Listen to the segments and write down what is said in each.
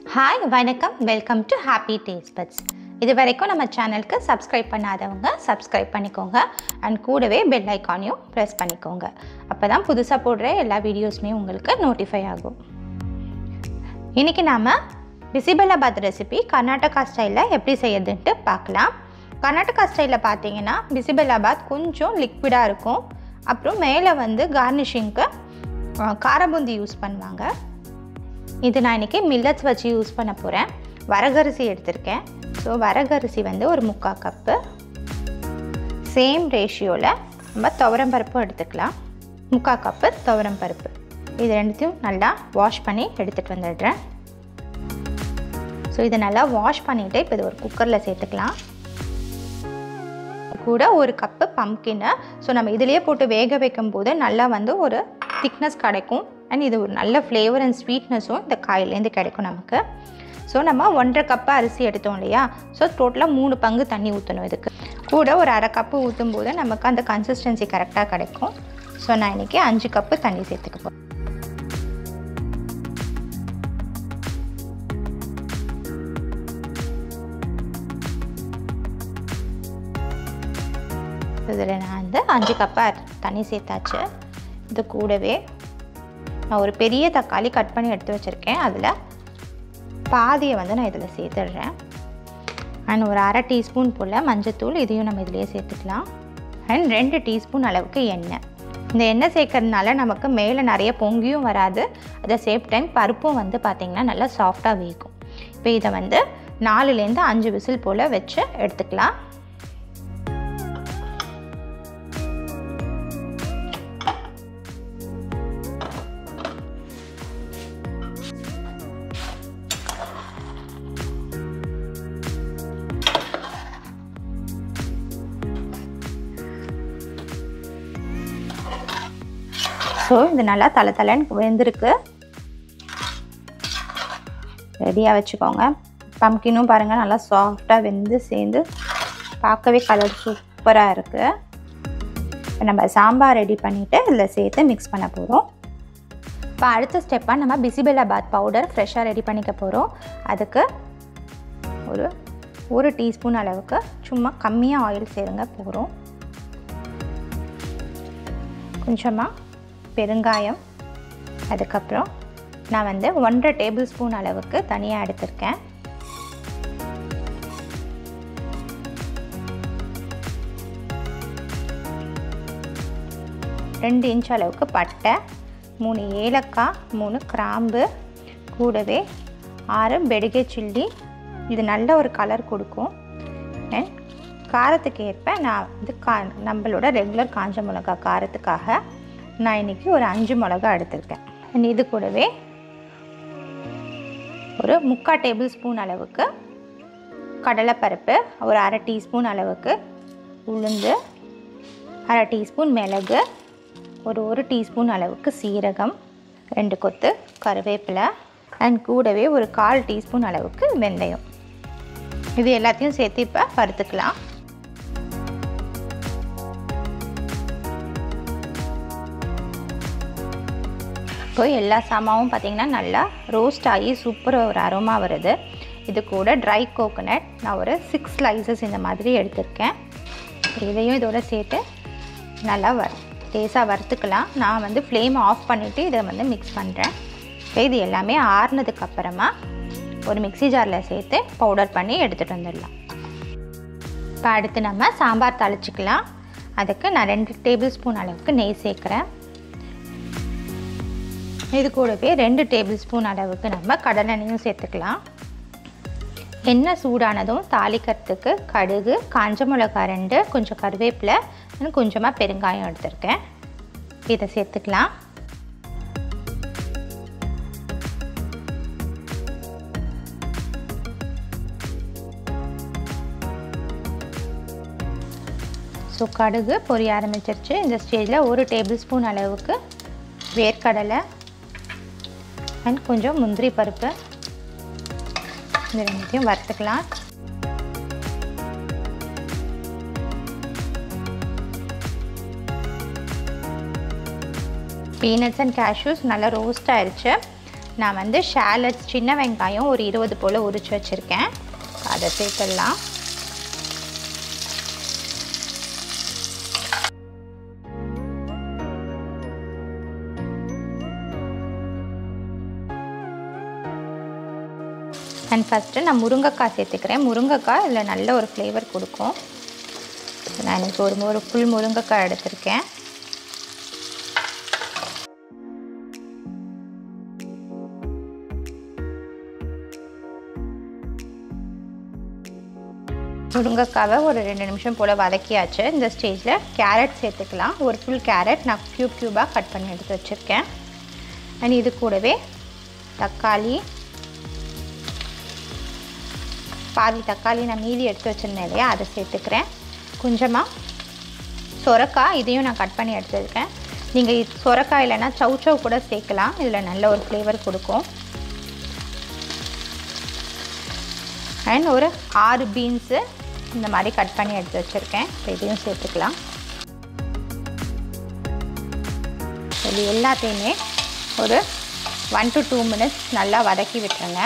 hi வணக்கம் welcome to happy taste buds இது வரைக்கும் நம்ம சேனலுக்கு சப்ஸ்கிரைப் பண்ணாதவங்க சப்ஸ்கிரைப் பண்ணிக்கோங்க அண்ட் கூடவே பெல் ஐக்கானையும் ப்ரெஸ் பண்ணிக்கோங்க அப்போ தான் புதுசாக போடுற எல்லா வீடியோஸுமே உங்களுக்கு நோட்டிஃபை ஆகும் இன்றைக்கி நாம் பிசிபெல்லாபாத் ரெசிபி கர்நாடகா ஸ்டைலில் எப்படி செய்யறதுன்ட்டு பார்க்கலாம் கர்நாடகா ஸ்டைலில் பார்த்தீங்கன்னா பிசிபெல்லாபாத் கொஞ்சம் லிக்விடாக இருக்கும் அப்புறம் மேலே வந்து கார்னிஷிங்க்கு காரபூந்தி யூஸ் பண்ணுவாங்க இது நான் இன்றைக்கி மில்லட்ஸ் வச்சு யூஸ் பண்ண போகிறேன் வரகரிசி எடுத்திருக்கேன் ஸோ வரகரிசி வந்து ஒரு முக்கால் கப்பு சேம் ரேஷியோவில் நம்ம துவரம் பருப்பும் எடுத்துக்கலாம் முக்கால் கப்பு துவரம் பருப்பு இது ரெண்டுத்தையும் நல்லா வாஷ் பண்ணி எடுத்துகிட்டு வந்துடுறேன் ஸோ இதை நல்லா வாஷ் பண்ணிவிட்டு இப்போ இது ஒரு குக்கரில் சேர்த்துக்கலாம் கூட ஒரு கப்பு பம்கின்னு ஸோ நம்ம இதிலேயே போட்டு வேக வைக்கும் போது நல்லா வந்து ஒரு திக்னஸ் கிடைக்கும் அண்ட் இது ஒரு நல்ல ஃப்ளேவர் அண்ட் ஸ்வீட்னஸும் இந்த காயிலேருந்து கிடைக்கும் நமக்கு ஸோ நம்ம ஒன்றரை கப்பு அரிசி எடுத்தோம் இல்லையா ஸோ டோட்டலாக மூணு பங்கு தண்ணி ஊற்றணும் இதுக்கு கூட ஒரு அரை கப்பு ஊற்றும் போது நமக்கு அந்த கன்சிஸ்டன்சி கரெக்டாக கிடைக்கும் ஸோ நான் இன்றைக்கி அஞ்சு கப்பு தண்ணி சேர்த்துக்க போகிறேன் இதில் நான் வந்து அஞ்சு கப்பு தண்ணி சேர்த்தாச்சு இது கூடவே நான் ஒரு பெரிய தக்காளி கட் பண்ணி எடுத்து வச்சுருக்கேன் அதில் பாதியை வந்து நான் இதில் சேர்த்துடுறேன் அண்ட் ஒரு அரை டீஸ்பூன் போல் மஞ்சத்தூள் இதையும் நம்ம இதிலேயே சேர்த்துக்கலாம் அண்ட் ரெண்டு டீஸ்பூன் அளவுக்கு எண்ணெய் இந்த எண்ணெய் சேர்க்கறதுனால நமக்கு மேலே நிறைய பொங்கியும் வராது அட் த சேம் டைம் பருப்பும் வந்து பார்த்திங்கன்னா நல்லா சாஃப்டாக வேகும் இப்போ இதை வந்து நாலுலேருந்து அஞ்சு விசில் போல் வச்சு எடுத்துக்கலாம் ஸோ இது நல்லா தலை தலைன்னு வெந்திருக்கு ரெடியாக வச்சுக்கோங்க பம்கினும் பாருங்கள் நல்லா சாஃப்டாக வெந்து சேர்ந்து பார்க்கவே கலர் சூப்பராக இருக்குது இப்போ நம்ம சாம்பார் ரெடி பண்ணிவிட்டு இதில் சேர்த்து மிக்ஸ் பண்ண போகிறோம் இப்போ அடுத்த ஸ்டெப்பாக நம்ம பிசிபெல்லாபாத் பவுடர் ஃப்ரெஷ்ஷாக ரெடி பண்ணிக்க போகிறோம் அதுக்கு ஒரு ஒரு டீஸ்பூன் அளவுக்கு சும்மா கம்மியாக ஆயில் சேருங்க போகிறோம் கொஞ்சமாக பெருங்காயம் அதுக்கப்புறம் நான் வந்து ஒன்றரை டேபிள் ஸ்பூன் அளவுக்கு தனியாக எடுத்திருக்கேன் ரெண்டு இன்ச் அளவுக்கு பட்டை மூணு ஏலக்காய் மூணு கிராம்பு கூடவே ஆறு பெடிகை சில்லி இது நல்ல ஒரு கலர் கொடுக்கும் அண்ட் காரத்துக்கு ஏற்ப நான் வந்து கா நம்மளோட ரெகுலர் காஞ்ச மிளகா காரத்துக்காக நான் இன்றைக்கி ஒரு அஞ்சு மிளகா எடுத்திருக்கேன் அண்ட் இது கூடவே ஒரு முக்கால் டேபிள் ஸ்பூன் அளவுக்கு கடலைப்பருப்பு ஒரு அரை டீஸ்பூன் அளவுக்கு உளுந்து அரை டீஸ்பூன் மிளகு ஒரு ஒரு டீஸ்பூன் அளவுக்கு சீரகம் ரெண்டு கொத்து கருவேப்பிலை அண்ட் கூடவே ஒரு கால் டீஸ்பூன் அளவுக்கு வெந்தயம் இது எல்லாத்தையும் சேர்த்து இப்போ வறுத்துக்கலாம் இப்போ எல்லா சாமாவும் பார்த்திங்கன்னா நல்லா ரோஸ்ட் ஆகி சூப்பராக ஒரு அரோமா வருது இது கூட ட்ரை கோகோனட் நான் ஒரு சிக்ஸ் ஸ்லைசஸ் இந்த மாதிரி எடுத்திருக்கேன் இதையும் இதோட சேர்த்து நல்லா வ லேசாக வறுத்துக்கலாம் நான் வந்து ஃப்ளேம் ஆஃப் பண்ணிவிட்டு இதை வந்து மிக்ஸ் பண்ணுறேன் இப்போ இது எல்லாமே ஆறுனதுக்கு அப்புறமா ஒரு மிக்சி ஜாரில் சேர்த்து பவுடர் பண்ணி எடுத்துகிட்டு வந்துடலாம் இப்போ அடுத்து நம்ம சாம்பார் தாளிச்சிக்கலாம் அதுக்கு நான் ரெண்டு டேபிள் ஸ்பூன் அளவுக்கு நெய் சேர்க்குறேன் இது கூடவே ரெண்டு டேபிள் ஸ்பூன் அளவுக்கு நம்ம கடலெண்ணையும் சேர்த்துக்கலாம் எண்ணெய் சூடானதும் தாளிக்கிறதுக்கு கடுகு காஞ்ச மிளகா ரெண்டு கொஞ்சம் கருவேப்பிலை கொஞ்சமாக பெருங்காயம் எடுத்திருக்கேன் இதை சேர்த்துக்கலாம் ஸோ கடுகு பொரிய ஆரம்பிச்சிருச்சு இந்த ஸ்டேஜில் ஒரு டேபிள் ஸ்பூன் அளவுக்கு வேர்க்கடலை அண்ட் கொஞ்சம் முந்திரி பருப்பு இந்த ரெண்டுத்தையும் வறுத்துக்கலாம் பீனட்ஸ் அண்ட் கேஷ்யூஸ் நல்லா ரோஸ்ட் ஆயிடுச்சு நான் வந்து ஷேலட்ஸ் சின்ன வெங்காயம் ஒரு இருபது போல் உரிச்சு வச்சுருக்கேன் அதை சேர்த்துடலாம் அண்ட் ஃபஸ்ட்டு நான் முருங்கைக்காய் சேர்த்துக்கிறேன் முருங்கைக்காய் இதில் நல்ல ஒரு ஃப்ளேவர் கொடுக்கும் நான் எனக்கு ஒரு ஒரு ஃபுல் முருங்கைக்காய் எடுத்திருக்கேன் முருங்கைக்காவை ஒரு ரெண்டு நிமிஷம் போல் வதக்கியாச்சு இந்த ஸ்டேஜில் கேரட் சேர்த்துக்கலாம் ஒரு ஃபுல் கேரட் நான் க்யூப் க்யூபாக கட் பண்ணி எடுத்து வச்சுருக்கேன் அண்ட் இது கூடவே தக்காளி பாதி தக்காளி நான் மீதி எடுத்து வச்சுருந்தேன் இல்லையா அதை சேர்த்துக்கிறேன் கொஞ்சமாக சொரக்காய் இதையும் நான் கட் பண்ணி எடுத்துருக்கேன் நீங்கள் சொரக்காய் இல்லைன்னா சவு சவு கூட சேர்க்கலாம் இதில் நல்ல ஒரு ஃப்ளேவர் கொடுக்கும் அண்ட் ஒரு ஆறு பீன்ஸு இந்த மாதிரி கட் பண்ணி எடுத்து வச்சுருக்கேன் இப்போ இதையும் சேர்த்துக்கலாம் இது எல்லாத்தையுமே ஒரு ஒன் டு டூ மினிட்ஸ் நல்லா வதக்கி விட்டுருங்க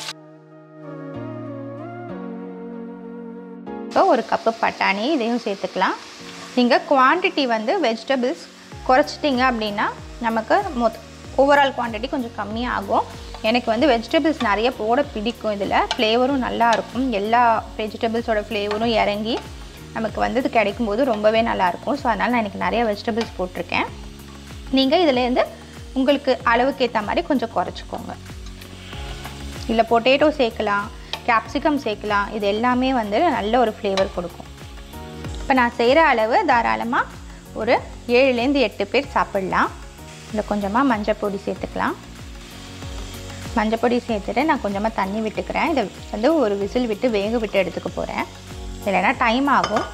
இப்போ ஒரு கப்பு பட்டாணி இதையும் சேர்த்துக்கலாம் நீங்கள் குவான்டிட்டி வந்து வெஜிடபிள்ஸ் குறைச்சிட்டிங்க அப்படின்னா நமக்கு மொத் ஓவரால் குவான்டிட்டி கொஞ்சம் கம்மியாகும் எனக்கு வந்து வெஜிடபிள்ஸ் நிறைய போட பிடிக்கும் இதில் ஃப்ளேவரும் நல்லா இருக்கும் எல்லா வெஜிடபிள்ஸோட ஃப்ளேவரும் இறங்கி நமக்கு வந்து இது கிடைக்கும்போது ரொம்பவே நல்லாயிருக்கும் ஸோ அதனால் நான் எனக்கு நிறைய வெஜிடபிள்ஸ் போட்டிருக்கேன் நீங்கள் இதுலேருந்து உங்களுக்கு அளவுக்கு ஏற்ற மாதிரி கொஞ்சம் குறைச்சிக்கோங்க இல்லை பொட்டேட்டோ சேர்க்கலாம் கேப்சிகம் சேர்க்கலாம் இது எல்லாமே வந்து நல்ல ஒரு ஃப்ளேவர் கொடுக்கும் இப்போ நான் செய்கிற அளவு தாராளமாக ஒரு ஏழுலேருந்து எட்டு பேர் சாப்பிட்லாம் இதில் கொஞ்சமாக மஞ்சள் பொடி சேர்த்துக்கலாம் மஞ்சள் பொடி சேர்த்துட்டு நான் கொஞ்சமாக தண்ணி விட்டுக்கிறேன் இதை வந்து ஒரு விசில் விட்டு வேக விட்டு எடுத்துக்க போகிறேன் இல்லைன்னா டைம் ஆகும்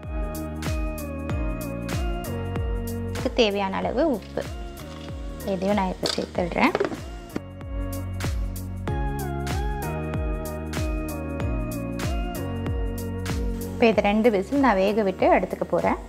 இதுக்கு தேவையான அளவு உப்பு இதையும் நான் இப்போ சேர்த்துடுறேன் இப்போ இது ரெண்டு விசில் நான் வேக விட்டு எடுத்துக்க போகிறேன்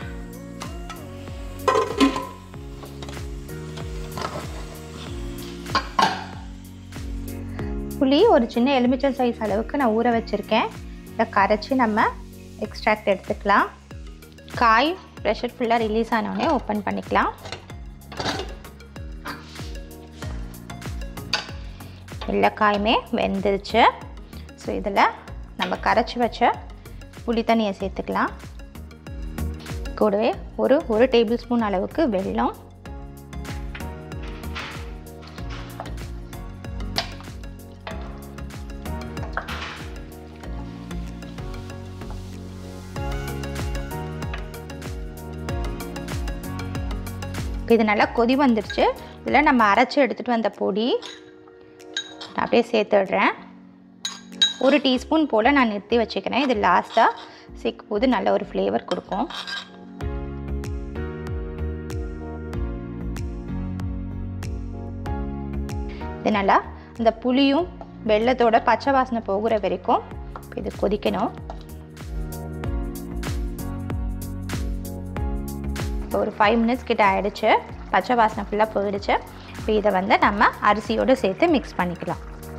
புளி ஒரு சின்ன எலுமிச்சம் சைஸ் அளவுக்கு நான் ஊற வச்சுருக்கேன் இதை கரைச்சி நம்ம எக்ஸ்ட்ராக்ட் எடுத்துக்கலாம் காய் ப்ரெஷர் ஃபுல்லாக ரிலீஸ் ஆனோடனே ஓப்பன் பண்ணிக்கலாம் எல்லா காயுமே வெந்துருச்சு ஸோ இதில் நம்ம கரைச்சி வச்ச புளி தண்ணியை சேர்த்துக்கலாம் கூடவே ஒரு ஒரு டேபிள் ஸ்பூன் அளவுக்கு வெல்லம் இப்போ இது நல்லா கொதி வந்துடுச்சு இதில் நம்ம அரைச்சி எடுத்துகிட்டு வந்த பொடி நான் அப்படியே சேர்த்துடுறேன் ஒரு டீஸ்பூன் போல் நான் நிறுத்தி வச்சுக்கிறேன் இது லாஸ்ட்டாக சேர்க்கும் போது நல்ல ஒரு ஃப்ளேவர் கொடுக்கும் இது நல்லா இந்த புளியும் வெள்ளத்தோட பச்சை வாசனை போகிற வரைக்கும் இது கொதிக்கணும் இப்போ ஒரு ஃபைவ் மினிட்ஸ் கிட்ட ஆயிடுச்சு பச்சை வாசனை ஃபுல்லாக போயிடுச்சு இப்போ இதை வந்து நம்ம அரிசியோடு சேர்த்து மிக்ஸ் பண்ணிக்கலாம்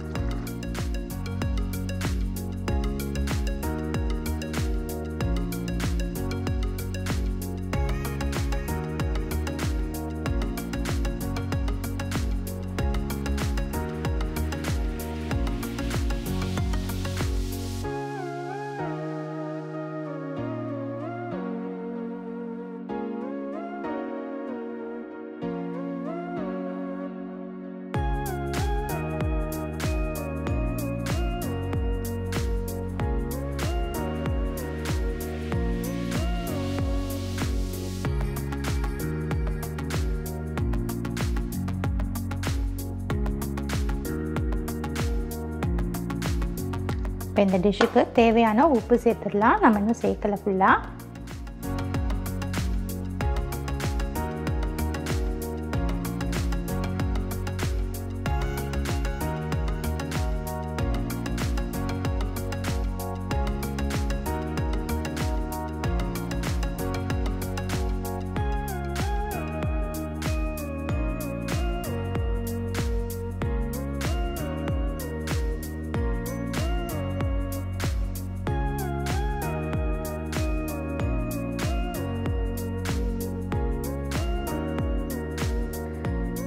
இப்போ இந்த டிஷ்ஷுக்கு தேவையான உப்பு சேர்த்துடலாம் நம்ம இன்னும் சேர்க்கல ஃபுல்லாக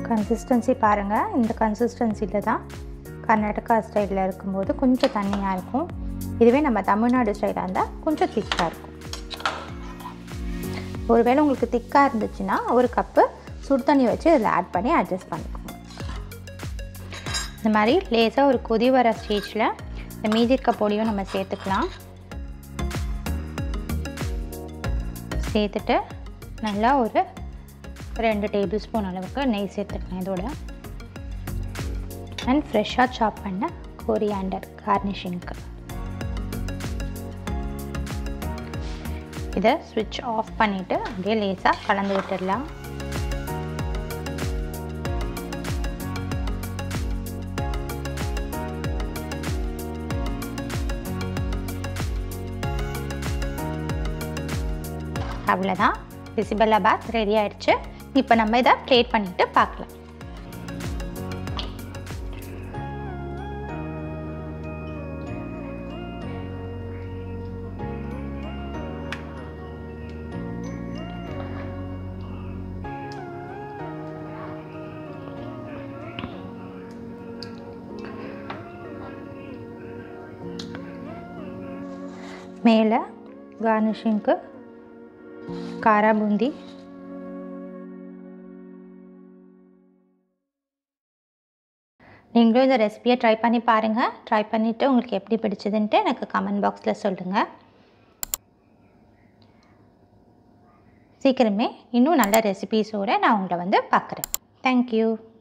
கன்சிஸ்டன்சி பாருங்கள் இந்த கன்சிஸ்டன்சியில் தான் கர்நாடகா ஸ்டைலில் இருக்கும்போது கொஞ்சம் தண்ணியாக இருக்கும் இதுவே நம்ம தமிழ்நாடு ஸ்டைலாக இருந்தால் கொஞ்சம் திக்காக இருக்கும் ஒருவேளை உங்களுக்கு திக்காக இருந்துச்சுன்னா ஒரு கப்பு சுடு தண்ணி வச்சு இதில் ஆட் பண்ணி அட்ஜஸ்ட் பண்ணிக்கோங்க இந்த மாதிரி லேசாக ஒரு கொதி வர ஸ்டேஜில் இந்த மீதி இருக்க பொடியும் நம்ம சேர்த்துக்கலாம் சேர்த்துட்டு நல்லா ஒரு ரெண்டு டேபிள் ஸ்பூன் அளவுக்கு நெய் சேர்த்துக்கலாம் இதோட அண்ட் ஃப்ரெஷ்ஷாக சாப் பண்ண கோரியாண்டர் கார்னிஷிங்க்கு இதை ஸ்விட்ச் ஆஃப் பண்ணிவிட்டு அப்படியே லேசாக கலந்து விட்டுடலாம் அவ்வளோதான் பிசிபெல்லா பாத் ரெடி ஆயிடுச்சு இப்போ நம்ம இதை ப்ளேட் பண்ணிவிட்டு பார்க்கலாம் மேலே கார்னிஷிங்க்கு காரா பூந்தி நீங்களும் இந்த ரெசிபியை ட்ரை பண்ணி பாருங்கள் ட்ரை பண்ணிவிட்டு உங்களுக்கு எப்படி பிடிச்சதுன்ட்டு எனக்கு கமெண்ட் பாக்ஸில் சொல்லுங்கள் சீக்கிரமே இன்னும் நல்ல ரெசிபீஸோடு நான் உங்களை வந்து பார்க்குறேன் தேங்க்யூ